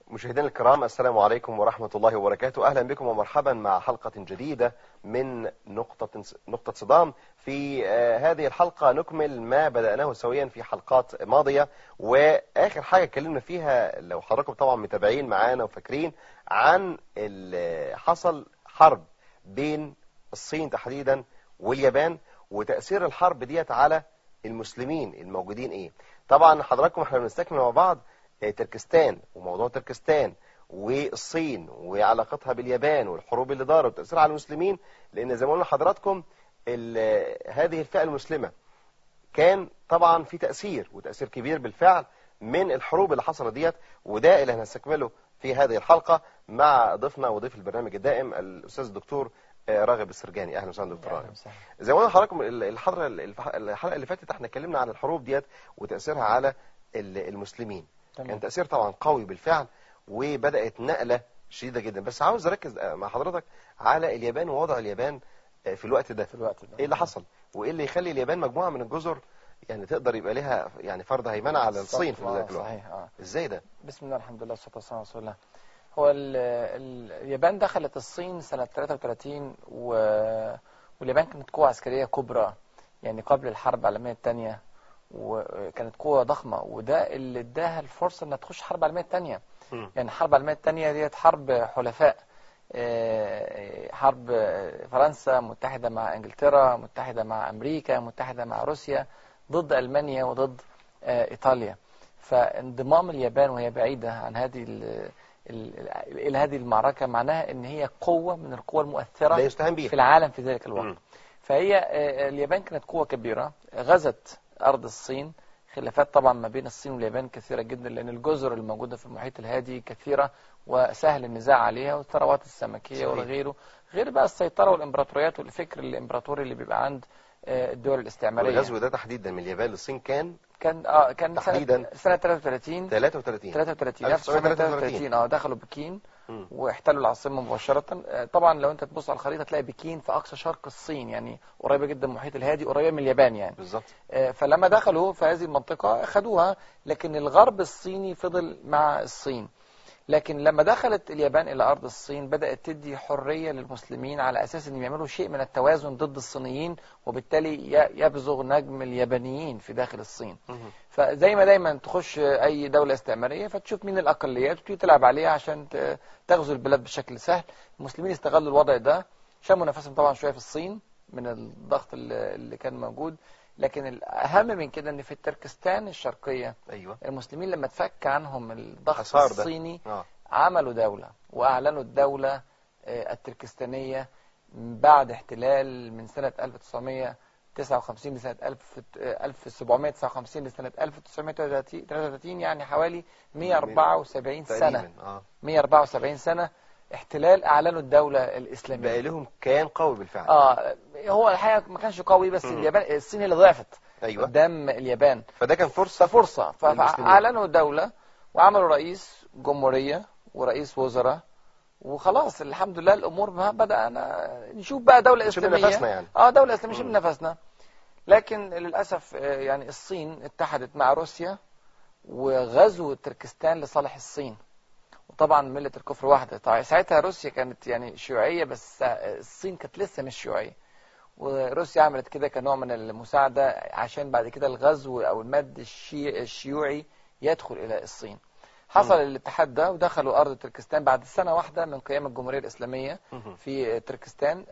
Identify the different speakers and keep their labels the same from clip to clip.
Speaker 1: مشاهدينا الكرام السلام عليكم ورحمة الله وبركاته أهلا بكم ومرحبا مع حلقة جديدة من نقطة نقطة صدام في آه، هذه الحلقة نكمل ما بدأناه سويا في حلقات ماضية وآخر حاجة اتكلمنا فيها لو حضراتكم طبعا متابعين معانا وفاكرين عن ال- حصل حرب بين الصين تحديدا واليابان وتأثير الحرب ديت على المسلمين الموجودين ايه طبعا حضراتكم احنا بنستكمل مع بعض آه، تركستان وموضوع تركستان والصين وعلاقتها باليابان والحروب اللي دارت وتأثير على المسلمين لأن زي ما قلنا لحضراتكم ال- هذه الفئة المسلمة كان طبعا في تأثير وتأثير كبير بالفعل من الحروب اللي حصلت ديت وده اللي هنستكمله في هذه الحلقة مع ضيفنا وضيف البرنامج الدائم الأستاذ الدكتور آه، راغب السرجاني أهلا وسهلا دكتور راغب زي ما قلنا لحضراتكم ال- الحلقة الحلقة اللي فاتت احنا اتكلمنا عن الحروب ديت وتأثيرها على ال- المسلمين كان تأثير طبعا قوي بالفعل وبدأت نقلة شديدة جدا بس عاوز أركز مع حضرتك على اليابان ووضع اليابان في الوقت ده
Speaker 2: في الوقت ده
Speaker 1: ايه اللي حصل وايه اللي يخلي اليابان مجموعة من الجزر يعني تقدر يبقى لها يعني فرض هيمنة على الصين في
Speaker 2: آه،
Speaker 1: ذاك الوقت
Speaker 2: صحيح اه
Speaker 1: ازاي ده
Speaker 2: بسم الله الحمد لله والصلاه والسلام على رسول الله هو ال ال اليابان دخلت الصين سنه 33 و... واليابان كانت قوه عسكريه كبرى يعني قبل الحرب العالميه الثانيه وكانت قوه ضخمه وده اللي اداها الفرصه انها تخش الحرب العالميه الثانيه
Speaker 1: مم.
Speaker 2: يعني الحرب العالميه الثانيه ديت حرب حلفاء آه، حرب فرنسا متحده مع انجلترا متحده مع امريكا متحده مع روسيا ضد المانيا وضد آه، ايطاليا فانضمام اليابان وهي بعيده عن هذه ال ال الى هذه المعركه معناها ان هي قوه من القوى المؤثره
Speaker 1: لا يستهان
Speaker 2: في
Speaker 1: بيه
Speaker 2: العالم في ذلك الوقت
Speaker 1: مم.
Speaker 2: فهي آه، اليابان كانت قوة كبيرة غزت أرض الصين خلافات طبعا ما بين الصين واليابان كثيرة جدا لأن الجزر الموجودة في المحيط الهادي كثيرة وسهل النزاع عليها والثروات السمكية
Speaker 1: صحيح.
Speaker 2: وغيره غير بقى السيطرة والإمبراطوريات والفكر الإمبراطوري اللي بيبقى عند آه، الدول الاستعمارية
Speaker 1: الغزو ده تحديدا من اليابان للصين كان
Speaker 2: كان اه كان
Speaker 1: تحديداً
Speaker 2: سنة, سنة 33
Speaker 1: 33
Speaker 2: 33
Speaker 1: 1933.
Speaker 2: 1933 اه دخلوا بكين
Speaker 1: مم.
Speaker 2: واحتلوا العاصمة مباشرة آه، طبعا لو انت تبص على الخريطة تلاقي بكين في أقصى شرق الصين يعني قريبة جدا من المحيط الهادي قريبة من اليابان يعني
Speaker 1: بالظبط
Speaker 2: آه، فلما دخلوا في هذه المنطقة خدوها لكن الغرب الصيني فضل مع الصين لكن لما دخلت اليابان إلى أرض الصين بدأت تدي حرية للمسلمين على أساس أن يعملوا شيء من التوازن ضد الصينيين وبالتالي ي- يبزغ نجم اليابانيين في داخل الصين
Speaker 1: مم.
Speaker 2: فزي ما دايما تخش أي دولة استعمارية فتشوف مين الأقليات وتبتدي تلعب عليها عشان ت- تغزو البلاد بشكل سهل المسلمين استغلوا الوضع ده شموا نفسهم طبعا شوية في الصين من الضغط اللي اللي كان موجود لكن الأهم من كده أن في تركستان الشرقية
Speaker 1: ايوه
Speaker 2: المسلمين لما تفك عنهم الضغط
Speaker 1: الحصار ده.
Speaker 2: الصيني
Speaker 1: اه
Speaker 2: عملوا دولة وأعلنوا الدولة آه، التركستانية بعد احتلال من سنة 1959 لسنة 1000 آه، 1759 لسنة 1933 يعني حوالي 174 سنة
Speaker 1: تقريبا اه
Speaker 2: 174 سنة احتلال أعلنوا الدولة
Speaker 1: بقى
Speaker 2: الإسلامية
Speaker 1: لهم كيان قوي بالفعل
Speaker 2: اه هو الحقيقة ما كانش قوي بس
Speaker 1: مم.
Speaker 2: اليابان الصين هي اللي ضعفت
Speaker 1: ايوه
Speaker 2: قدام اليابان
Speaker 1: فده كان فرصة
Speaker 2: ففرصة
Speaker 1: للمسلمين.
Speaker 2: فأعلنوا دولة وعملوا رئيس جمهورية ورئيس وزراء وخلاص الحمد لله الأمور بقى بدأنا نشوف بقى دولة
Speaker 1: نشم
Speaker 2: إسلامية
Speaker 1: نفسنا يعني
Speaker 2: اه دولة إسلامية نشم
Speaker 1: مم.
Speaker 2: نفسنا لكن للأسف آه، يعني الصين اتحدت مع روسيا وغزو تركستان لصالح الصين وطبعا ملة الكفر واحدة طبعا ساعتها روسيا كانت يعني شيوعية بس الصين كانت لسه مش شيوعية وروسيا عملت كده كنوع من المساعدة عشان بعد كده الغزو أو المد الشي الشيوعي يدخل إلى الصين حصل
Speaker 1: مم.
Speaker 2: الاتحاد ده ودخلوا أرض تركستان بعد سنة واحدة من قيام الجمهورية الإسلامية
Speaker 1: مهم.
Speaker 2: في تركستان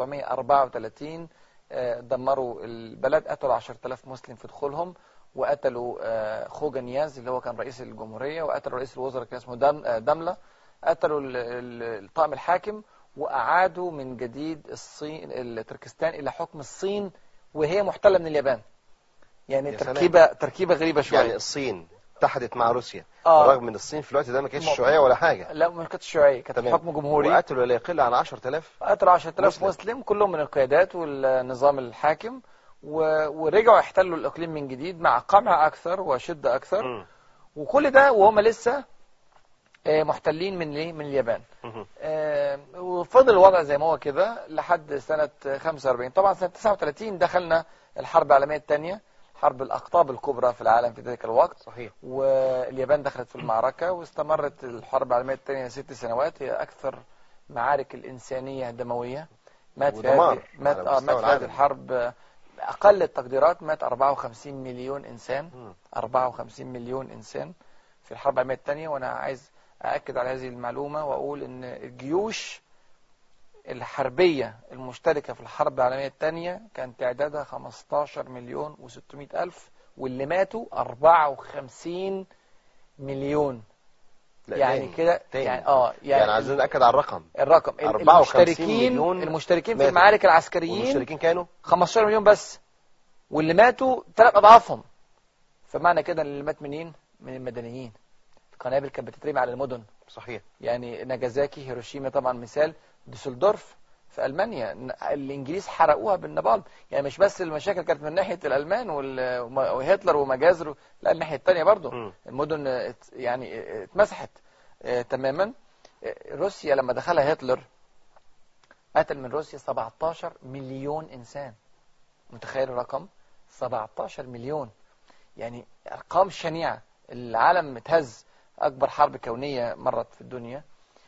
Speaker 2: 1934 آه، دمروا البلد قتلوا 10000 مسلم في دخولهم وقتلوا آه، خوجا نياز اللي هو كان رئيس الجمهورية وقتلوا رئيس الوزراء كان اسمه دم- آه، دملة قتلوا ال- ال- الطاقم الحاكم وأعادوا من جديد الصين تركستان إلى حكم الصين وهي محتلة من اليابان يعني
Speaker 1: يا سلام.
Speaker 2: تركيبة تركيبة غريبة شوية
Speaker 1: يعني الصين اتحدت مع روسيا
Speaker 2: آه.
Speaker 1: رغم ان الصين في الوقت ده ما كانتش
Speaker 2: م-
Speaker 1: شيوعيه ولا حاجه
Speaker 2: لا ما كانتش شيوعية كانت
Speaker 1: تمام.
Speaker 2: حكم جمهوري
Speaker 1: وقتلوا لا يقل عن 10000
Speaker 2: قتلوا 10000
Speaker 1: مسلم.
Speaker 2: مسلم كلهم من القيادات والنظام الحاكم و... ورجعوا احتلوا الإقليم من جديد مع قمع أكثر وشدة أكثر
Speaker 1: مم.
Speaker 2: وكل ده وهم لسه آه، محتلين من ليه من اليابان
Speaker 1: مهم.
Speaker 2: آه، وفضل الوضع زي ما هو كده لحد سنة 45 طبعا سنة 39 دخلنا الحرب العالمية الثانية حرب الأقطاب الكبرى في العالم في ذلك الوقت
Speaker 1: صحيح
Speaker 2: واليابان دخلت في المعركة واستمرت الحرب العالمية الثانية ست سنوات هي أكثر معارك الإنسانية دموية مات في
Speaker 1: ودمار
Speaker 2: هذه مات,
Speaker 1: على
Speaker 2: آه
Speaker 1: مستوى
Speaker 2: مات في هذه
Speaker 1: العالم.
Speaker 2: الحرب آه، أقل التقديرات مات 54 مليون إنسان
Speaker 1: مم.
Speaker 2: 54 مليون إنسان في الحرب العالمية الثانية وأنا عايز أأكد على هذه المعلومة وأقول إن الجيوش الحربية المشتركة في الحرب العالمية الثانية كان تعدادها 15 مليون و600 ألف واللي ماتوا 54 مليون
Speaker 1: لا،
Speaker 2: يعني
Speaker 1: تاني.
Speaker 2: كده
Speaker 1: تاني.
Speaker 2: يعني اه
Speaker 1: يعني,
Speaker 2: يعني,
Speaker 1: عايزين نأكد على الرقم
Speaker 2: الرقم ال-
Speaker 1: 54
Speaker 2: المشتركين
Speaker 1: مليون
Speaker 2: المشتركين في
Speaker 1: ماتوا.
Speaker 2: المعارك العسكريين
Speaker 1: والمشتركين كانوا
Speaker 2: 15 مليون بس واللي ماتوا ثلاث اضعافهم فمعنى كده ان اللي مات منين من المدنيين القنابل كانت بتترمي على المدن
Speaker 1: صحيح
Speaker 2: يعني ناجازاكي هيروشيما طبعا مثال دوسلدورف في المانيا ن- الانجليز حرقوها بالنابالم يعني مش بس المشاكل كانت من ناحيه الالمان وال- وم- وهتلر ومجازر لا الناحيه الثانيه برضه
Speaker 1: مم.
Speaker 2: المدن ات- يعني اتمسحت آه، تماما آه، روسيا لما دخلها هتلر قتل من روسيا 17 مليون انسان متخيل الرقم 17 مليون يعني ارقام شنيعه العالم اتهز اكبر حرب كونيه مرت في الدنيا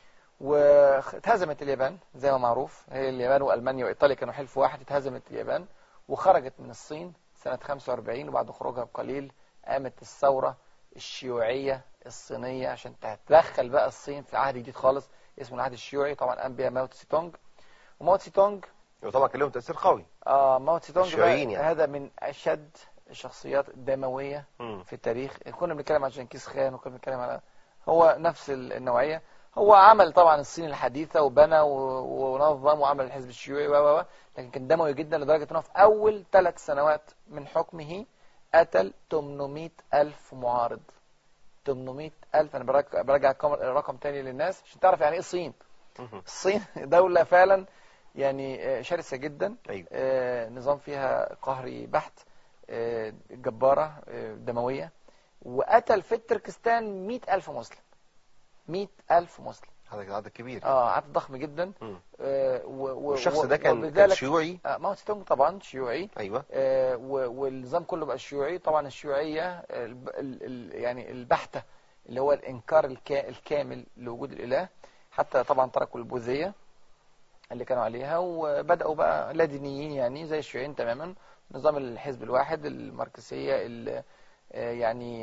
Speaker 2: واتهزمت اليابان زي ما معروف هي اليابان والمانيا وايطاليا كانوا حلف واحد اتهزمت اليابان وخرجت من الصين سنه 45 وبعد خروجها بقليل قامت الثوره الشيوعيه الصينيه عشان تدخل بقى الصين في عهد جديد خالص اسمه العهد الشيوعي طبعا قام بها ماو تسي تونج وماو تسي تونج
Speaker 1: وطبعا كان لهم تأثير قوي
Speaker 2: آه ماو تسي تونج
Speaker 1: الشيوعيين
Speaker 2: بقى
Speaker 1: يعني.
Speaker 2: هذا من اشد الشخصيات الدمويه
Speaker 1: مم.
Speaker 2: في التاريخ كنا بنتكلم عن جنكيز خان وكنا بنتكلم على هو نفس النوعية هو عمل طبعا الصين الحديثة وبنى و- ونظم وعمل الحزب الشيوعي و و و لكن كان دموي جدا لدرجة انه في اول ثلاث سنوات من حكمه قتل 800 ألف معارض 800 ألف أنا برج- برجع الكم- الرقم تاني للناس عشان تعرف يعني إيه الصين
Speaker 1: مم.
Speaker 2: الصين دولة فعلا يعني آه، شرسة جدا
Speaker 1: ايوه
Speaker 2: آه، نظام فيها قهري بحت آه، جبارة آه، دموية وقتل في تركستان مئة ألف مسلم مئة ألف مسلم
Speaker 1: هذا عدد كبير
Speaker 2: اه عدد ضخم جدا
Speaker 1: مم.
Speaker 2: آه، و- و-
Speaker 1: والشخص
Speaker 2: و-
Speaker 1: ده كان كان
Speaker 2: وبذلك
Speaker 1: شيوعي
Speaker 2: آه، ماو تse تونج طبعا شيوعي
Speaker 1: ايوه
Speaker 2: آه، و- والنظام كله بقى شيوعي طبعا الشيوعية الب- ال- ال- يعني البحتة اللي هو الإنكار الكا- الكامل لوجود الإله حتى طبعا تركوا البوذية اللي كانوا عليها وبدأوا بقى لا دينيين يعني زي الشيوعيين تماما نظام الحزب الواحد الماركسية ال- آه، يعني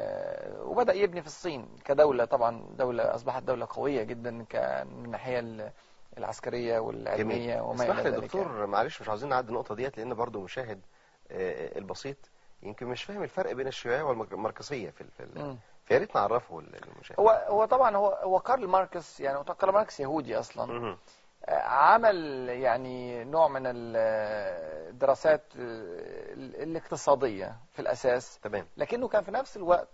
Speaker 2: آه، وبدأ يبني في الصين كدولة طبعا دولة أصبحت دولة قوية جدا ك- من الناحية ال- العسكرية والعلمية وما
Speaker 1: اسمح
Speaker 2: إلى
Speaker 1: لي
Speaker 2: ذلك
Speaker 1: دكتور معلش مش عاوزين نعدي النقطة ديت لأن برضو مشاهد آه، البسيط يمكن مش فاهم الفرق بين الشيوعية والماركسية في ال- في ال-
Speaker 2: مم.
Speaker 1: فيا ريت نعرفه للمشاهد
Speaker 2: هو هو طبعا هو هو كارل ماركس يعني هو كارل ماركس يهودي اصلا
Speaker 1: مهم.
Speaker 2: آه، عمل يعني نوع من ال- الدراسات آه، ال- الاقتصاديه في الاساس
Speaker 1: تمام
Speaker 2: لكنه كان في نفس الوقت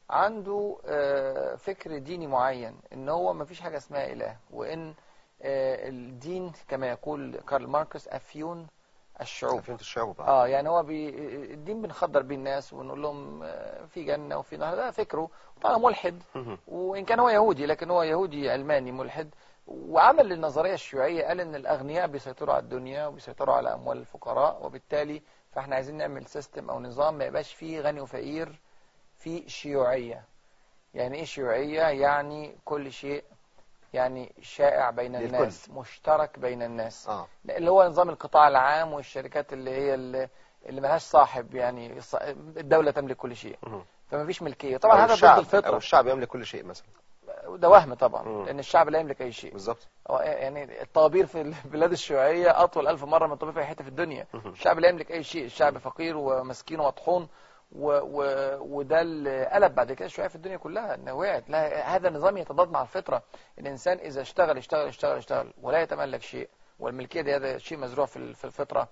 Speaker 2: عنده آه، فكر ديني معين ان هو ما فيش حاجه اسمها اله وان آه، الدين كما يقول كارل ماركس افيون الشعوب
Speaker 1: فهمت الشعوب
Speaker 2: اه يعني هو بي الدين بنخدر بيه الناس ونقول لهم آه، في جنه وفي نار ده فكره طبعا ملحد
Speaker 1: مهم.
Speaker 2: وان كان هو يهودي لكن هو يهودي علماني ملحد وعمل النظريه الشيوعيه قال ان الاغنياء بيسيطروا على الدنيا وبيسيطروا على اموال الفقراء وبالتالي فاحنا عايزين نعمل سيستم او نظام ما يبقاش فيه غني وفقير في شيوعيه يعني ايه شيوعيه يعني كل شيء يعني شائع بين
Speaker 1: للكل.
Speaker 2: الناس مشترك بين الناس
Speaker 1: اه
Speaker 2: اللي هو نظام القطاع العام والشركات اللي هي اللي, اللي ملهاش صاحب يعني الص- الدولة تملك كل شيء
Speaker 1: مهم.
Speaker 2: فما فيش ملكية
Speaker 1: أو
Speaker 2: طبعا هذا ضد
Speaker 1: الشعب أو
Speaker 2: الفطرة
Speaker 1: الشعب يملك كل شيء مثلا
Speaker 2: ده وهم طبعا
Speaker 1: مم.
Speaker 2: لأن الشعب لا يملك أي شيء
Speaker 1: بالظبط
Speaker 2: هو يعني الطوابير في البلاد الشيوعية أطول ألف مرة من الطوابير في أي حتة في الدنيا
Speaker 1: مهم.
Speaker 2: الشعب لا يملك أي شيء الشعب فقير ومسكين ومطحون و و وده اللي قلب بعد كده الشيوعية في الدنيا كلها انه وقعت لا هذا نظام يتضاد مع الفطرة الإنسان إذا اشتغل اشتغل اشتغل اشتغل ولا يتملك شيء والملكية دي هذا شيء مزروع في ال- في الفطرة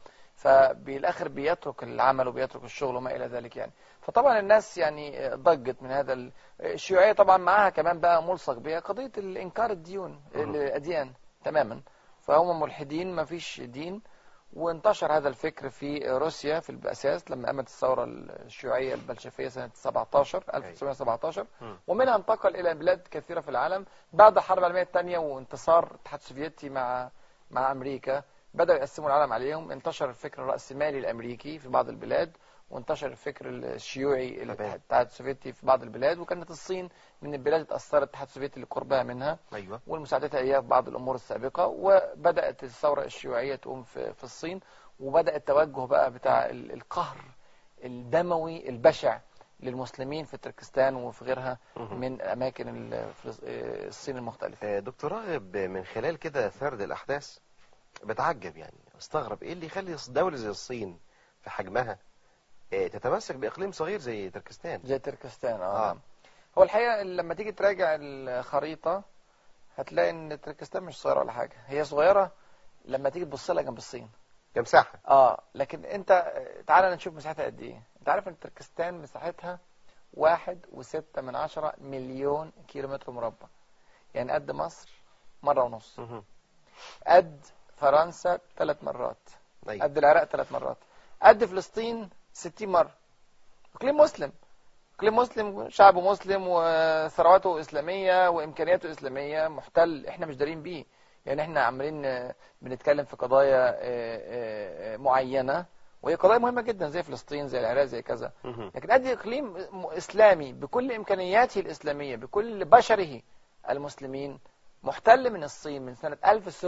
Speaker 2: فبالآخر بيترك العمل وبيترك الشغل وما إلى ذلك يعني فطبعا الناس يعني ضجت من هذا ال- الشيوعية طبعا معاها كمان بقى ملصق بها قضية الإنكار الديون
Speaker 1: مهم.
Speaker 2: الأديان تماما فهم ملحدين ما فيش دين وانتشر هذا الفكر في روسيا في الأساس لما قامت الثورة الشيوعية البلشفية سنة 17 1917
Speaker 1: مم.
Speaker 2: ومنها انتقل إلى بلاد كثيرة في العالم بعد الحرب العالمية الثانية وانتصار الاتحاد السوفيتي مع مع أمريكا بدأوا يقسموا العالم عليهم انتشر الفكر الرأسمالي الأمريكي في بعض البلاد وانتشر الفكر الشيوعي
Speaker 1: تمام.
Speaker 2: الاتحاد السوفيتي في بعض البلاد وكانت الصين من البلاد اللي اتأثرت الاتحاد السوفيتي لقربها منها
Speaker 1: ايوه
Speaker 2: والمساعدتها اياه في بعض الامور السابقه وبدات الثوره الشيوعيه تقوم في في الصين وبدا التوجه بقى بتاع ال- القهر الدموي البشع للمسلمين في تركستان وفي غيرها
Speaker 1: مهم.
Speaker 2: من اماكن ال- فلس- آه، الصين المختلفه
Speaker 1: آه، دكتور راغب من خلال كده سرد الاحداث بتعجب يعني استغرب ايه اللي يخلي دولة زي الصين في حجمها آه، تتمسك باقليم صغير زي تركستان
Speaker 2: زي تركستان
Speaker 1: آه.
Speaker 2: اه هو الحقيقه لما تيجي تراجع الخريطه هتلاقي ان تركستان مش صغيره ولا حاجه هي صغيره لما تيجي تبص لها جنب الصين
Speaker 1: كمساحة
Speaker 2: اه لكن انت تعالى نشوف مساحتها قد ايه انت عارف ان تركستان مساحتها واحد وستة من عشرة مليون كيلومتر مربع يعني قد مصر مرة ونص
Speaker 1: مهم.
Speaker 2: قد فرنسا ثلاث مرات
Speaker 1: ايوه
Speaker 2: قد العراق ثلاث مرات قد فلسطين 60 مرة اقليم مسلم اقليم مسلم شعب مسلم وثرواته اسلاميه وامكانياته اسلاميه محتل احنا مش دارين بيه يعني احنا عمالين آه، بنتكلم في قضايا آه، آه، آه، معينه وهي قضايا مهمه جدا زي فلسطين زي العراق زي كذا
Speaker 1: مهم.
Speaker 2: لكن ادي اقليم م- اسلامي بكل امكانياته الاسلاميه بكل بشره المسلمين محتل من الصين من سنه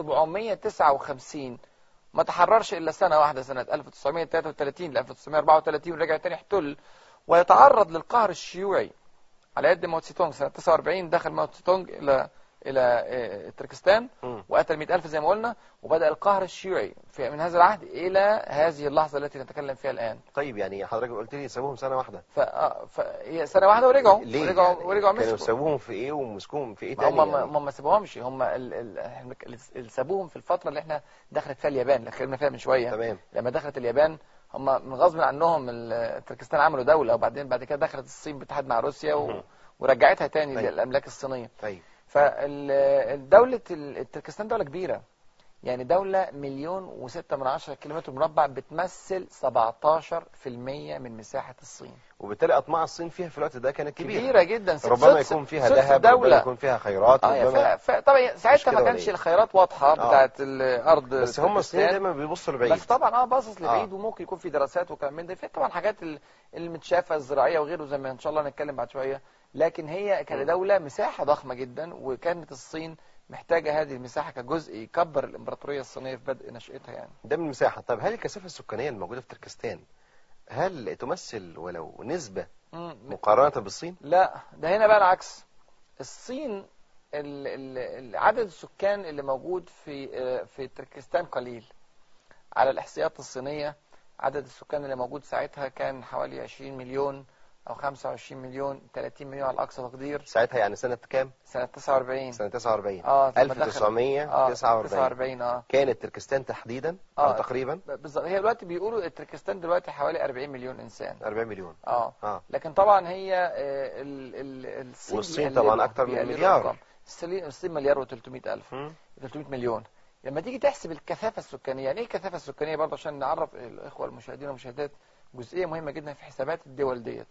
Speaker 2: 1759 ما تحررش الا سنه واحده سنه 1933 ل 1934 ورجع تاني احتل ويتعرض للقهر الشيوعي على يد ماو تسي تونج سنه 49 دخل ماو تسي تونج الى الى آه، تركستان
Speaker 1: مم.
Speaker 2: وقتل 100000 زي ما قلنا وبدا القهر الشيوعي في من هذا العهد الى هذه اللحظه التي نتكلم فيها الان
Speaker 1: طيب يعني حضرتك قلت لي سابوهم سنة واحدة
Speaker 2: ف... آه، فهي سنه واحده ورجعوا
Speaker 1: ليه
Speaker 2: ورجعوا
Speaker 1: يعني
Speaker 2: ورجعوا
Speaker 1: كانوا
Speaker 2: مسكوا
Speaker 1: سابوهم في ايه ومسكوهم في ايه
Speaker 2: ما
Speaker 1: تاني
Speaker 2: هم ما
Speaker 1: يعني؟
Speaker 2: هم ما سابوهمش هم ال- ال- إحنا اللي سابوهم في الفتره اللي احنا دخلت فيها اليابان اللي اتكلمنا فيها من شويه
Speaker 1: تمام
Speaker 2: لما دخلت اليابان هم من غصب عنهم ال- تركستان عملوا دوله وبعدين بعد كده دخلت الصين باتحاد مع روسيا و...
Speaker 1: مهم.
Speaker 2: ورجعتها تاني
Speaker 1: طيب.
Speaker 2: للاملاك الصينيه
Speaker 1: طيب
Speaker 2: فالدولة تركستان دولة كبيرة يعني دولة مليون وستة من عشرة كيلومتر مربع بتمثل 17% من مساحة الصين
Speaker 1: وبالتالي اطماع الصين فيها في الوقت ده كانت كبيرة
Speaker 2: كبيرة جدا س-
Speaker 1: ربما
Speaker 2: سدس-
Speaker 1: يكون فيها
Speaker 2: سدس
Speaker 1: ذهب ربما
Speaker 2: الدولة
Speaker 1: يكون فيها خيرات
Speaker 2: اه
Speaker 1: ربما
Speaker 2: ف... ف... طبعا ساعتها
Speaker 1: كده
Speaker 2: ما
Speaker 1: ولا
Speaker 2: كانش
Speaker 1: إيه؟
Speaker 2: الخيرات واضحة بتاعت الارض
Speaker 1: بس هم الصين
Speaker 2: تركستان.
Speaker 1: دايما بيبصوا لبعيد
Speaker 2: بس طبعا اه باصص لبعيد
Speaker 1: آه.
Speaker 2: وممكن يكون في دراسات وكلام من ده في طبعا حاجات ال- المتشافه الزراعيه وغيره زي ما ان شاء الله نتكلم بعد شويه لكن هي
Speaker 1: م.
Speaker 2: كدوله مساحه ضخمه جدا وكانت الصين محتاجه هذه المساحه كجزء يكبر الامبراطوريه الصينيه في بدء نشاتها يعني
Speaker 1: ده من المساحة طب هل الكثافة السكانية الموجودة في تركستان هل تمثل ولو نسبة
Speaker 2: مم.
Speaker 1: مقارنة بالصين؟
Speaker 2: لا ده هنا بقى العكس الصين ال- ال- ال- عدد السكان اللي موجود في آه، في تركستان قليل على الاحصائيات الصينيه عدد السكان اللي موجود ساعتها كان حوالي 20 مليون او 25 مليون 30 مليون على اقصى تقدير
Speaker 1: ساعتها يعني سنة كام؟
Speaker 2: سنه 49
Speaker 1: سنة 49
Speaker 2: اه لما دخل-
Speaker 1: 1949
Speaker 2: 49 اه
Speaker 1: كانت تركستان تحديدا
Speaker 2: آه.
Speaker 1: أو تقريبا
Speaker 2: بالظبط هي دلوقتي بيقولوا تركستان دلوقتي حوالي 40 مليون انسان
Speaker 1: 40 مليون
Speaker 2: اه
Speaker 1: اه
Speaker 2: لكن طبعا هي آه، ال- ال- الصين
Speaker 1: والصين
Speaker 2: بيقللوا-
Speaker 1: طبعا أكتر من
Speaker 2: بيقللوا
Speaker 1: مليار.
Speaker 2: الأرقام. الصين الصين مليار و300 الف
Speaker 1: مم.
Speaker 2: 300 مليون لما تيجي تحسب الكثافه السكانيه يعني ايه الكثافه السكانيه برضه عشان نعرف الاخوه المشاهدين والمشاهدات جزئيه مهمه جدا في حسابات الدول ديت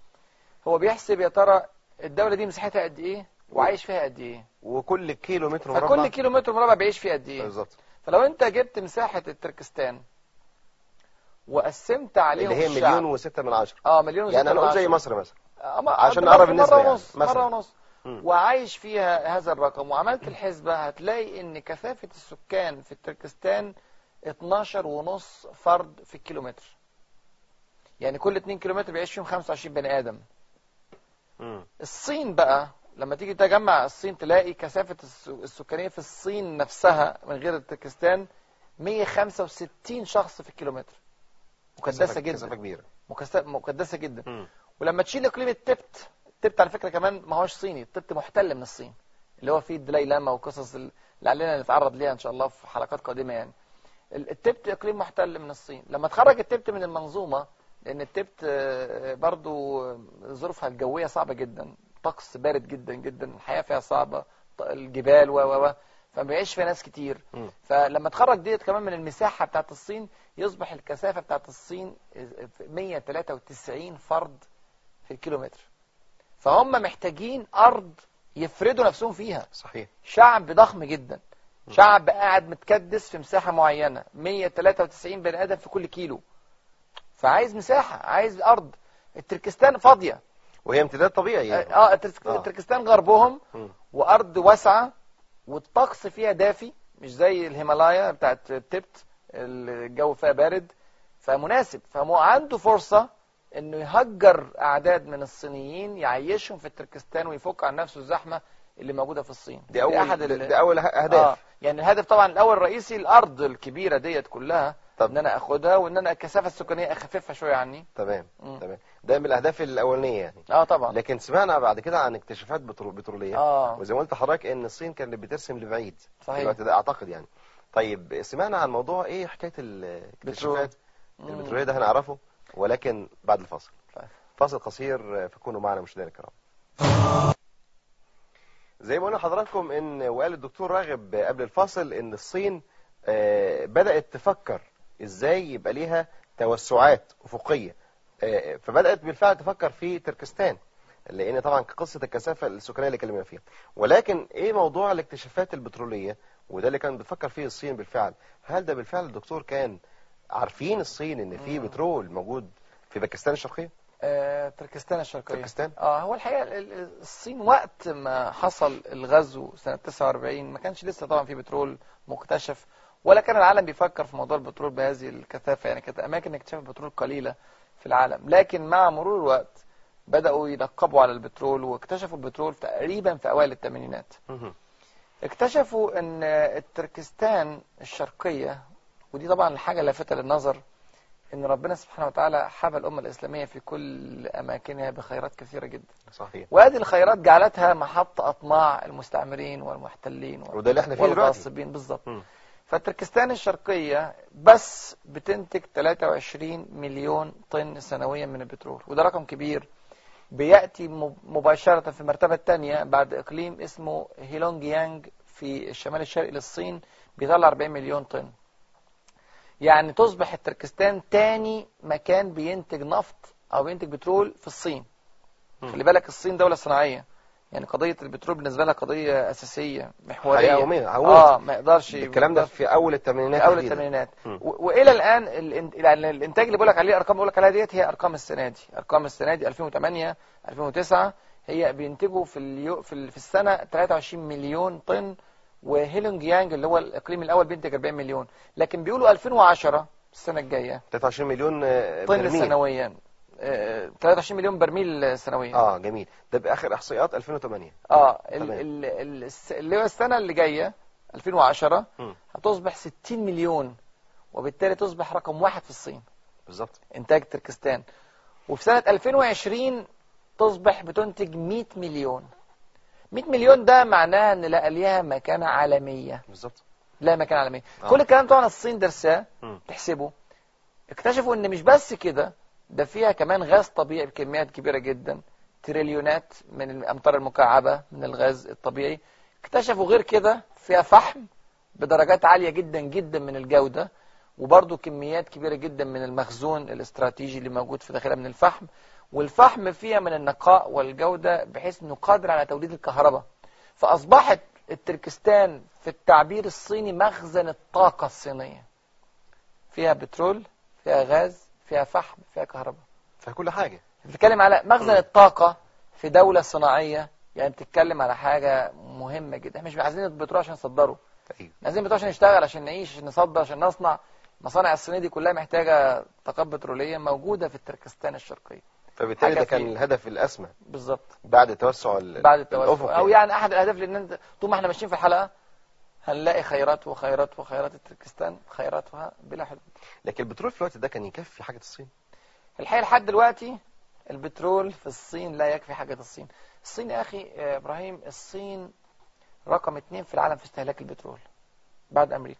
Speaker 2: هو بيحسب يا ترى الدوله دي مساحتها قد ايه وعايش فيها قد ايه
Speaker 1: وكل كيلو متر مربع
Speaker 2: فكل كيلو متر مربع بيعيش فيه قد ايه
Speaker 1: بالظبط
Speaker 2: فلو انت جبت مساحه التركستان وقسمت عليهم
Speaker 1: اللي هي
Speaker 2: الشعب
Speaker 1: مليون وستة من عشرة
Speaker 2: اه مليون
Speaker 1: يعني
Speaker 2: وستة
Speaker 1: هنقول
Speaker 2: من
Speaker 1: زي
Speaker 2: عشرة.
Speaker 1: مصر مثلا
Speaker 2: أما
Speaker 1: عشان
Speaker 2: قد
Speaker 1: نقرب
Speaker 2: مصر
Speaker 1: النسبة
Speaker 2: مرة
Speaker 1: يعني.
Speaker 2: ونص
Speaker 1: مثلا.
Speaker 2: مرة ونص
Speaker 1: مم.
Speaker 2: وعايش فيها هذا الرقم وعملت الحسبة هتلاقي ان كثافة السكان في تركستان 12 ونص فرد في الكيلومتر يعني كل 2 كيلومتر بيعيش فيهم 25 بني ادم
Speaker 1: مم.
Speaker 2: الصين بقى لما تيجي تجمع الصين تلاقي كثافة الس- السكانية في الصين نفسها من غير تركستان 165 شخص في الكيلومتر مكدسة
Speaker 1: كثافة
Speaker 2: جدا
Speaker 1: كبيرة
Speaker 2: مكس- مكدسة جدا
Speaker 1: مم.
Speaker 2: ولما تشيل اقليم التبت التبت على فكره كمان ما هوش صيني التبت محتل من الصين اللي هو فيه الدلاي لاما وقصص اللي علينا نتعرض ليها ان شاء الله في حلقات قادمه يعني ال- التبت اقليم محتل من الصين لما تخرج التبت من المنظومه لان التبت آه، برضو آه، ظروفها الجويه صعبه جدا طقس بارد جدا جدا الحياه فيها صعبه ط- الجبال و و و فما بيعيش فيها ناس كتير
Speaker 1: مم.
Speaker 2: فلما تخرج ديت كمان من المساحه بتاعت الصين يصبح الكثافه بتاعت الصين 193 فرد في الكيلومتر فهم محتاجين ارض يفردوا نفسهم فيها
Speaker 1: صحيح
Speaker 2: شعب ضخم جدا شعب قاعد متكدس في مساحه معينه 193 بني ادم في كل كيلو فعايز مساحه عايز ارض التركستان فاضيه
Speaker 1: وهي امتداد طبيعي يعني
Speaker 2: اه الترك-
Speaker 1: آه.
Speaker 2: التركستان غربهم
Speaker 1: مم.
Speaker 2: وارض واسعه والطقس فيها دافي مش زي الهيمالايا بتاعت التبت الجو فيها بارد فمناسب فهو عنده فرصه انه يهجر اعداد من الصينيين يعيشهم في التركستان ويفك عن نفسه الزحمه اللي موجوده في الصين
Speaker 1: دي اول
Speaker 2: أحد
Speaker 1: دي,
Speaker 2: ال-
Speaker 1: دي اول ه- اهداف
Speaker 2: اه يعني الهدف طبعا الاول الرئيسي الارض الكبيره ديت كلها
Speaker 1: طب.
Speaker 2: ان انا اخدها وان انا الكثافه السكانيه اخففها شويه عني
Speaker 1: تمام
Speaker 2: مم.
Speaker 1: تمام ده من الاهداف الاولانيه يعني
Speaker 2: اه طبعا
Speaker 1: لكن سمعنا بعد كده عن اكتشافات بترو- بتروليه
Speaker 2: اه
Speaker 1: وزي ما قلت لحضرتك ان الصين كانت بترسم لبعيد في
Speaker 2: صحيح
Speaker 1: الوقت ده اعتقد يعني طيب سمعنا عن موضوع ايه حكايه الاكتشافات
Speaker 2: مم.
Speaker 1: البتروليه ده هنعرفه ولكن بعد الفاصل
Speaker 2: طيب.
Speaker 1: فاصل قصير فكونوا معنا مشاهدينا الكرام زي ما قلنا لحضراتكم ان وقال الدكتور راغب قبل الفاصل ان الصين آه، بدأت تفكر ازاي يبقى ليها توسعات افقيه آه، فبدأت بالفعل تفكر في تركستان لان طبعا قصه الكثافه السكانيه اللي اتكلمنا فيها ولكن ايه موضوع الاكتشافات البتروليه وده اللي كان بتفكر فيه الصين بالفعل هل ده بالفعل الدكتور كان عارفين الصين ان في
Speaker 2: مم.
Speaker 1: بترول موجود في باكستان الشرقيه
Speaker 2: آه، تركستان الشرقية
Speaker 1: تركستان
Speaker 2: اه هو الحقيقة ال- ال- الصين وقت ما حصل الغزو سنة 49 ما كانش لسه طبعا في بترول مكتشف ولا كان العالم بيفكر في موضوع البترول بهذه الكثافة يعني كانت أماكن اكتشاف البترول قليلة في العالم لكن مع مرور الوقت بدأوا ينقبوا على البترول واكتشفوا البترول تقريبا في أوائل الثمانينات
Speaker 1: مهم.
Speaker 2: اكتشفوا ان التركستان الشرقية ودي طبعا الحاجة لافتة للنظر ان ربنا سبحانه وتعالى حبى الأمة الإسلامية في كل أماكنها بخيرات كثيرة جدا
Speaker 1: صحيح
Speaker 2: وهذه الخيرات جعلتها محط أطماع المستعمرين والمحتلين وال-
Speaker 1: وده اللي احنا فيه دلوقتي
Speaker 2: والغاصبين بالظبط
Speaker 1: مم.
Speaker 2: فتركستان الشرقية بس بتنتج 23 مليون طن سنويا من البترول وده رقم كبير بيأتي مب- مباشرة في المرتبة الثانية بعد إقليم اسمه هيلونج يانج في الشمال الشرقي للصين بيطلع 40 مليون طن يعني تصبح التركستان تاني مكان بينتج نفط أو بينتج بترول في الصين
Speaker 1: مم.
Speaker 2: خلي بالك الصين دولة صناعية يعني قضية البترول بالنسبة لها قضية أساسية
Speaker 1: حقيقة
Speaker 2: محورية
Speaker 1: يومية عمود
Speaker 2: اه ما يقدرش
Speaker 1: الكلام ده في اول الثمانينات
Speaker 2: في اول
Speaker 1: تحديداً.
Speaker 2: الثمانينات
Speaker 1: مم.
Speaker 2: و- والى الان الان- يعني الانتاج اللي بقول لك عليه الارقام اللي بقول لك عليها ديت هي ارقام السنه دي ارقام السنه دي 2008 2009 هي بينتجوا في اليو في, ال- في السنه 23 مليون طن وهيلونج يانج اللي هو الاقليم الاول بينتج 40 مليون لكن بيقولوا 2010 السنه الجايه
Speaker 1: 23 مليون آه،
Speaker 2: طن
Speaker 1: برميل.
Speaker 2: سنويا آه، 23 مليون برميل سنويا
Speaker 1: اه جميل ده باخر احصائيات 2008
Speaker 2: اه ال-
Speaker 1: تمام.
Speaker 2: ال- ال- الس- اللي هو السنه اللي جايه 2010
Speaker 1: مم.
Speaker 2: هتصبح 60 مليون وبالتالي تصبح رقم واحد في الصين
Speaker 1: بالظبط
Speaker 2: انتاج تركستان وفي سنة 2020 تصبح بتنتج 100 مليون 100 مليون ده معناها ان لا ليها مكانة عالمية
Speaker 1: بالظبط
Speaker 2: لا مكانة عالمية
Speaker 1: آه.
Speaker 2: كل الكلام طبعا الصين درساه
Speaker 1: مم.
Speaker 2: تحسبه اكتشفوا ان مش بس كده ده فيها كمان غاز طبيعي بكميات كبيرة جدا تريليونات من الامطار المكعبة من الغاز الطبيعي اكتشفوا غير كده فيها فحم بدرجات عالية جدا جدا من الجودة وبرضه كميات كبيرة جدا من المخزون الاستراتيجي اللي موجود في داخلها من الفحم والفحم فيها من النقاء والجودة بحيث انه قادر على توليد الكهرباء فأصبحت التركستان في التعبير الصيني مخزن الطاقة الصينية فيها بترول فيها غاز فيها فحم فيها كهرباء
Speaker 1: فكل حاجه
Speaker 2: بتتكلم على مخزن
Speaker 1: مم.
Speaker 2: الطاقة في دولة صناعية يعني بتتكلم على حاجة مهمة جدا احنا مش عايزين البترول عشان نصدره
Speaker 1: ايوه
Speaker 2: عايزين بتوع عشان نشتغل عشان نعيش عشان نصدر عشان نصنع مصانع الصينية دي كلها محتاجة طاقات بترولية موجودة في تركستان الشرقية
Speaker 1: فبالتالي
Speaker 2: حاجة
Speaker 1: ده كان
Speaker 2: في-
Speaker 1: الهدف الاسمى
Speaker 2: بالظبط
Speaker 1: بعد التوسع ال-
Speaker 2: بعد التوسع
Speaker 1: الأفقي
Speaker 2: او يعني احد الاهداف لان انت طول ما احنا ماشيين في الحلقة هنلاقي خيرات وخيرات وخيرات التركستان خيراتها بلا حدود
Speaker 1: لكن البترول في الوقت ده كان يكفي حاجه الصين
Speaker 2: الحقيقة لحد دلوقتي البترول في الصين لا يكفي حاجة الصين الصين يا أخي آه، إبراهيم الصين رقم اتنين في العالم في استهلاك البترول بعد أمريكا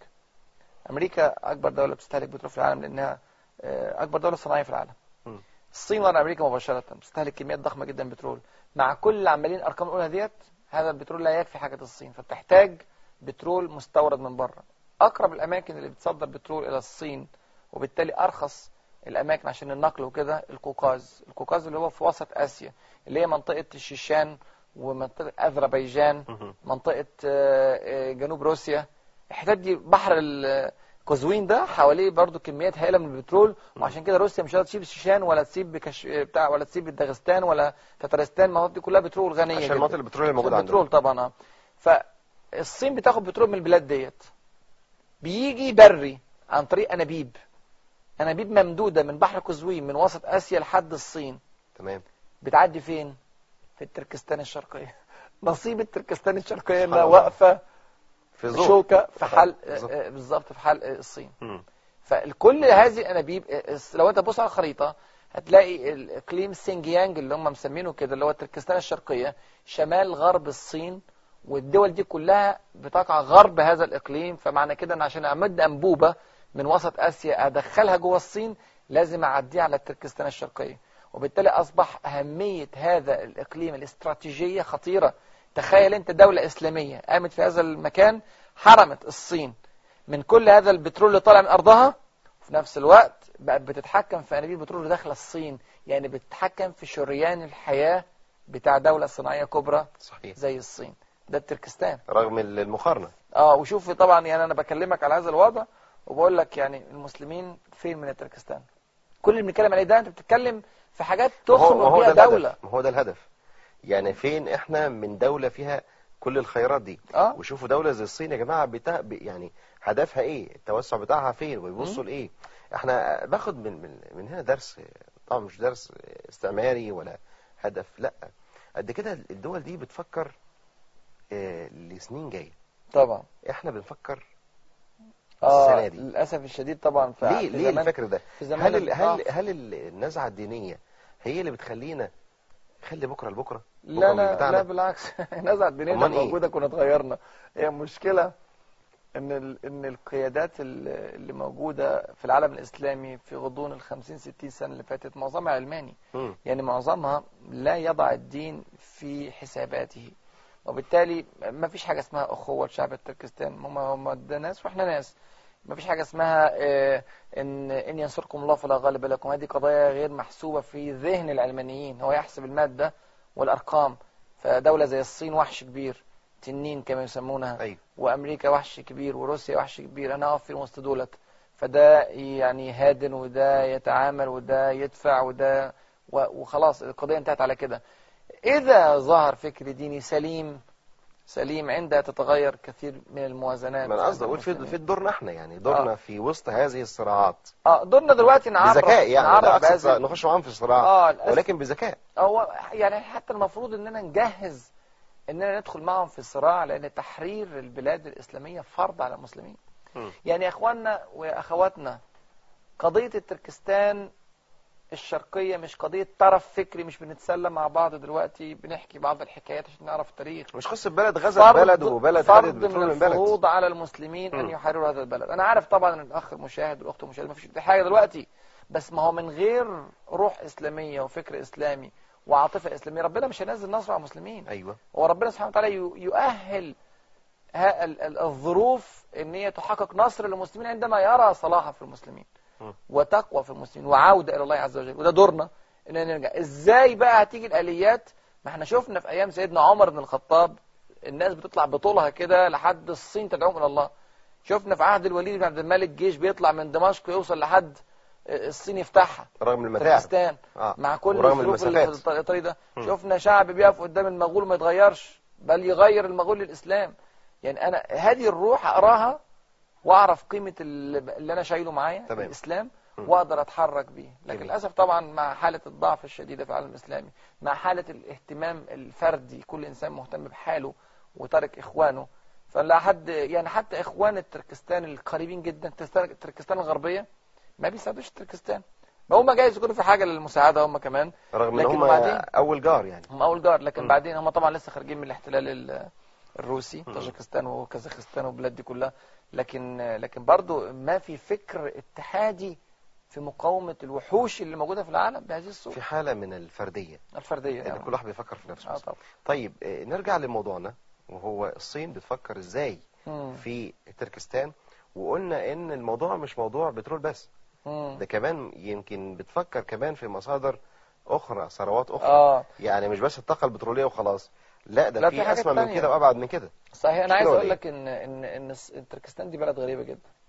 Speaker 2: أمريكا أكبر دولة بتستهلك بترول في العالم لأنها آه، أكبر دولة صناعية في العالم
Speaker 1: مم.
Speaker 2: الصين ورا أمريكا مباشرة بتستهلك كميات ضخمة جدا بترول مع كل اللي عمالين أرقام الأولى ديت هذا البترول لا يكفي حاجة الصين فبتحتاج بترول مستورد من بره أقرب الأماكن اللي بتصدر بترول إلى الصين وبالتالي أرخص الأماكن عشان النقل وكده القوقاز القوقاز اللي هو في وسط آسيا اللي هي منطقة الشيشان ومنطقة أذربيجان
Speaker 1: مهم.
Speaker 2: منطقة آه، آه، جنوب روسيا الحتت دي بحر ال- قزوين ده حواليه برضو كميات هائله من البترول وعشان كده روسيا مش هتسيب الشيشان ولا تسيب بكش... بتاع ولا تسيب داغستان ولا تترستان المناطق دي كلها بترول غنيه
Speaker 1: عشان
Speaker 2: جدا.
Speaker 1: المناطق البتروليه الموجوده
Speaker 2: عشان
Speaker 1: عندنا
Speaker 2: البترول طبعا اه فالصين بتاخد بترول من البلاد ديت بيجي بري عن طريق انابيب انابيب ممدوده من بحر قزوين من وسط اسيا لحد الصين
Speaker 1: تمام
Speaker 2: بتعدي فين في التركستان الشرقيه نصيب التركستان الشرقيه انها
Speaker 1: سبحان الله.
Speaker 2: واقفه
Speaker 1: في زور
Speaker 2: شوكه في حل
Speaker 1: بالظبط.
Speaker 2: آه، آه، بالظبط في حل آه، الصين
Speaker 1: مم.
Speaker 2: فكل هذه الانابيب آه، لو انت تبص على الخريطه هتلاقي الاقليم سينجيانج اللي هم مسمينه كده اللي هو تركستان الشرقيه شمال غرب الصين والدول دي كلها بتقع غرب هذا الاقليم فمعنى كده ان عشان امد انبوبه من وسط اسيا ادخلها جوه الصين لازم اعديها على تركستان الشرقيه وبالتالي اصبح اهميه هذا الاقليم الاستراتيجيه خطيره تخيل انت دوله اسلاميه قامت في هذا المكان حرمت الصين من كل هذا البترول اللي طالع من ارضها وفي نفس الوقت بقت بتتحكم في انابيب البترول اللي داخله الصين يعني بتتحكم في شريان الحياه بتاع دوله صناعيه كبرى
Speaker 1: صحيح
Speaker 2: زي الصين ده التركستان
Speaker 1: رغم المقارنه
Speaker 2: اه وشوف طبعا يعني انا بكلمك على هذا الوضع وبقول لك يعني المسلمين فين من التركستان كل اللي بنتكلم عليه ده انت بتتكلم في حاجات
Speaker 1: ما هو- ما
Speaker 2: تخرج
Speaker 1: هو
Speaker 2: بيها
Speaker 1: ده
Speaker 2: دوله
Speaker 1: الهدف ما هو ده الهدف يعني فين احنا من دولة فيها كل الخيرات دي
Speaker 2: اه
Speaker 1: وشوفوا دولة زي الصين يا جماعة بتا... ب- يعني هدفها ايه التوسع بتاعها فين ويبصوا لايه احنا باخد من من, من هنا درس طبعا مش درس استعماري ولا هدف لا قد كده الدول دي بتفكر آه، لسنين جاية
Speaker 2: طبعا
Speaker 1: احنا بنفكر
Speaker 2: اه
Speaker 1: السنة دي.
Speaker 2: للاسف الشديد طبعا في
Speaker 1: ليه
Speaker 2: في
Speaker 1: ليه
Speaker 2: زمان
Speaker 1: الفكر ده
Speaker 2: في زمان
Speaker 1: هل ال...
Speaker 2: الضعف.
Speaker 1: هل هل ال- النزعة الدينية هي اللي بتخلينا خلي بكرة لبكرة
Speaker 2: لا
Speaker 1: بكرة مش
Speaker 2: لا
Speaker 1: بتاعنا.
Speaker 2: لا بالعكس نزعة الدينية
Speaker 1: أمال
Speaker 2: لو
Speaker 1: إيه؟
Speaker 2: موجودة كنا اتغيرنا هي مشكلة ان ال... ان القيادات ال- اللي موجودة في العالم الاسلامي في غضون ال 50 60 سنة اللي فاتت معظمها علماني
Speaker 1: مم.
Speaker 2: يعني معظمها لا يضع الدين في حساباته وبالتالي ما فيش حاجة اسمها أخوة شعب التركستان هم هم ده ناس وإحنا ناس ما فيش حاجة اسمها آه، إن إن ينصركم الله فلا غالب لكم هذه قضايا غير محسوبة في ذهن العلمانيين هو يحسب المادة والأرقام فدولة زي الصين وحش كبير تنين كما يسمونها
Speaker 1: ايوه
Speaker 2: وامريكا وحش كبير وروسيا وحش كبير انا اقف في وسط دولت فده يعني هادن وده يتعامل وده يدفع وده و- وخلاص القضيه انتهت على كده اذا ظهر فكر ديني سليم سليم عندها تتغير كثير من الموازنات
Speaker 1: ما انا قصدي اقول في
Speaker 2: المسلمين.
Speaker 1: في دورنا احنا يعني دورنا
Speaker 2: آه.
Speaker 1: في وسط هذه الصراعات
Speaker 2: اه دورنا دلوقتي نعرف
Speaker 1: بذكاء يعني
Speaker 2: نعرف
Speaker 1: لا اقصد
Speaker 2: هذه-
Speaker 1: نخش معاهم في الصراع
Speaker 2: اه للأسف.
Speaker 1: ولكن بذكاء
Speaker 2: هو يعني حتى المفروض اننا نجهز اننا ندخل معهم في صراع لان تحرير البلاد الاسلاميه فرض على المسلمين
Speaker 1: مم.
Speaker 2: يعني يا اخواننا واخواتنا قضيه التركستان الشرقيه مش قضيه طرف فكري مش بنتسلى مع بعض دلوقتي بنحكي بعض الحكايات عشان نعرف التاريخ
Speaker 1: مش قصه بلد غزت بلد وبلد خدت
Speaker 2: فرض
Speaker 1: بترول
Speaker 2: من
Speaker 1: من بلد
Speaker 2: الفروض على المسلمين ان
Speaker 1: مم.
Speaker 2: يحرروا هذا البلد انا عارف طبعا ان الاخ المشاهد والاخت المشاهد ما فيش حاجه دلوقتي بس ما هو من غير روح اسلاميه وفكر اسلامي وعاطفه اسلاميه ربنا مش هينزل نصر على المسلمين
Speaker 1: ايوه
Speaker 2: هو ربنا سبحانه وتعالى ي- يؤهل ها- ال- ال- الظروف ان هي تحقق نصر للمسلمين عندما يرى صلاحا في المسلمين
Speaker 1: م.
Speaker 2: وتقوى في المسلمين وعوده الى الله عز وجل وده دورنا اننا نرجع ازاي بقى هتيجي الاليات ما احنا شفنا في ايام سيدنا عمر بن الخطاب الناس بتطلع بطولها كده لحد الصين تدعوهم الى الله شفنا في عهد الوليد بن عبد الملك جيش بيطلع من دمشق يوصل لحد الصين يفتحها
Speaker 1: رغم المتاعب
Speaker 2: تركستان
Speaker 1: اه
Speaker 2: مع كل
Speaker 1: ورغم
Speaker 2: الظروف اللي
Speaker 1: المسافات
Speaker 2: في الطريق ده
Speaker 1: م.
Speaker 2: شفنا شعب بيقف قدام المغول ما يتغيرش بل يغير المغول للاسلام يعني انا هذه الروح اقراها واعرف قيمه اللي اللي انا شايله معايا
Speaker 1: تمام.
Speaker 2: الاسلام
Speaker 1: م.
Speaker 2: واقدر اتحرك بيه لكن
Speaker 1: جميل.
Speaker 2: للاسف طبعا مع حاله الضعف الشديده في العالم الاسلامي مع حاله الاهتمام الفردي كل انسان مهتم بحاله وترك اخوانه فلا حد يعني حتى اخوان التركستان القريبين جدا تركستان تركستان الغربيه ما بيساعدوش تركستان ما هم جايز يكونوا في حاجه للمساعده هم كمان
Speaker 1: رغم ان
Speaker 2: لكن
Speaker 1: هم
Speaker 2: بعدين-
Speaker 1: اول جار يعني
Speaker 2: هم اول جار لكن
Speaker 1: م.
Speaker 2: بعدين هم طبعا لسه خارجين من الاحتلال ال- الروسي
Speaker 1: م.
Speaker 2: طاجيكستان وكازاخستان والبلاد دي كلها لكن لكن برضو ما في فكر اتحادي في مقاومة الوحوش اللي موجودة في العالم بهذه الصورة
Speaker 1: في حالة من الفردية
Speaker 2: الفردية
Speaker 1: يعني
Speaker 2: يعني.
Speaker 1: كل واحد بيفكر في نفسه
Speaker 2: آه
Speaker 1: بس.
Speaker 2: طبعا
Speaker 1: طيب آه، نرجع لموضوعنا وهو الصين بتفكر ازاي
Speaker 2: مم.
Speaker 1: في تركستان وقلنا ان الموضوع مش موضوع بترول بس
Speaker 2: مم.
Speaker 1: ده كمان يمكن بتفكر كمان في مصادر اخرى ثروات اخرى
Speaker 2: اه
Speaker 1: يعني مش بس الطاقة البترولية وخلاص لا ده
Speaker 2: لا،
Speaker 1: في
Speaker 2: في حاجات
Speaker 1: اسمى من
Speaker 2: تانية.
Speaker 1: كده وابعد من كده
Speaker 2: صحيح انا
Speaker 1: مش
Speaker 2: عايز
Speaker 1: كده
Speaker 2: اقول
Speaker 1: ولا
Speaker 2: لك ان ان ان الس- تركستان دي بلد غريبة جدا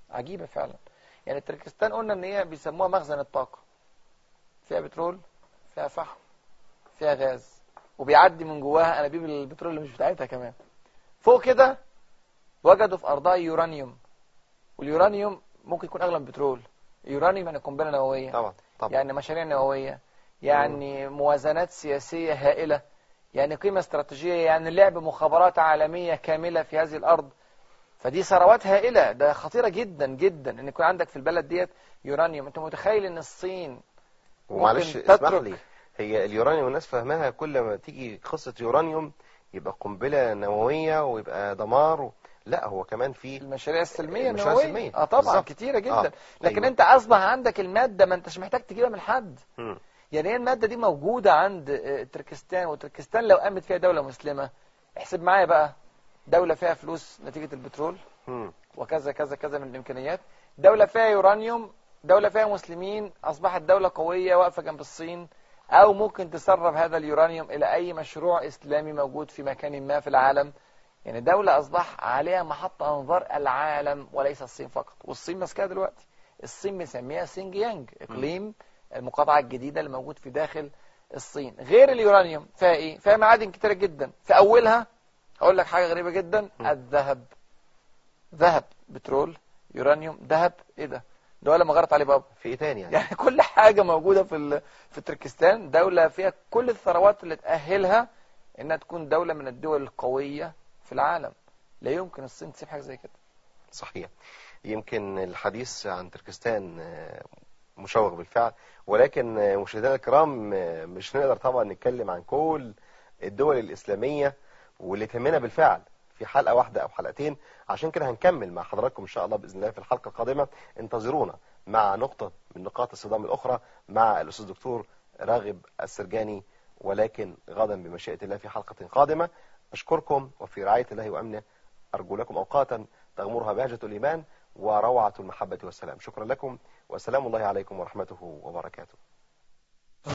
Speaker 2: عجيبة فعلا يعني تركستان قلنا ان هي بيسموها مخزن الطاقة فيها بترول فيها فحم فيها غاز وبيعدي من جواها انابيب البترول اللي مش بتاعتها كمان فوق كده وجدوا في ارضها يورانيوم واليورانيوم ممكن يكون اغلى من البترول اليورانيوم يعني قنبله نوويه
Speaker 1: طبعا طبعا
Speaker 2: يعني مشاريع نوويه يعني موازنات سياسيه هائله يعني قيمه استراتيجيه يعني لعب مخابرات عالميه كامله في هذه الارض فدي ثروات هائله ده خطيره جدا جدا ان يكون عندك في البلد ديت يورانيوم انت متخيل ان الصين
Speaker 1: ومعلش
Speaker 2: ممكن
Speaker 1: اسمح
Speaker 2: تترك-
Speaker 1: لي هي اليورانيوم الناس فاهماها كل ما تيجي قصة يورانيوم يبقى قنبلة نووية ويبقى دمار و... لا هو كمان في
Speaker 2: المشاريع السلميه
Speaker 1: المشاريع
Speaker 2: النوويه
Speaker 1: السلمية.
Speaker 2: اه طبعا
Speaker 1: بالظبط.
Speaker 2: كتيره جدا
Speaker 1: آه.
Speaker 2: لكن
Speaker 1: أيوة.
Speaker 2: انت اصبح عندك الماده ما انتش محتاج تجيبها من حد
Speaker 1: مم.
Speaker 2: يعني هي المادة دي موجودة عند آه، تركستان وتركستان لو قامت فيها دولة مسلمة احسب معايا بقى دولة فيها فلوس نتيجة البترول
Speaker 1: مم.
Speaker 2: وكذا كذا كذا من الإمكانيات دولة فيها يورانيوم دولة فيها مسلمين أصبحت دولة قوية واقفة جنب الصين أو ممكن تسرب هذا اليورانيوم إلى أي مشروع إسلامي موجود في مكان ما في العالم يعني دولة أصبح عليها محط أنظار العالم وليس الصين فقط والصين ماسكاها دلوقتي الصين مسميها سينجيانج إقليم المقاطعة الجديدة اللي موجود في داخل الصين غير اليورانيوم فيها إيه؟ فيها معادن كتيرة جدا في أولها هقول لك حاجة غريبة جدا الذهب ذهب بترول يورانيوم ذهب ايه ده ده ولا مغارة علي بابا
Speaker 1: في ايه تاني يعني
Speaker 2: يعني كل حاجة موجودة في ال... في تركستان دولة فيها كل الثروات اللي تأهلها انها تكون دولة من الدول القوية في العالم لا يمكن الصين تسيب حاجة زي كده
Speaker 1: صحيح يمكن الحديث عن تركستان آه، مشوق بالفعل ولكن آه، مشاهدينا الكرام آه، مش نقدر طبعا نتكلم عن كل الدول الإسلامية واللي تهمنا بالفعل في حلقة واحدة أو حلقتين عشان كده هنكمل مع حضراتكم إن شاء الله بإذن الله في الحلقة القادمة انتظرونا مع نقطة من نقاط الصدام الأخرى مع الأستاذ الدكتور راغب السرجاني ولكن غدا بمشيئة الله في حلقة قادمة أشكركم وفي رعاية الله وأمنه أرجو لكم أوقاتا تغمرها بهجة الإيمان وروعة المحبة والسلام شكرا لكم وسلام الله عليكم ورحمته وبركاته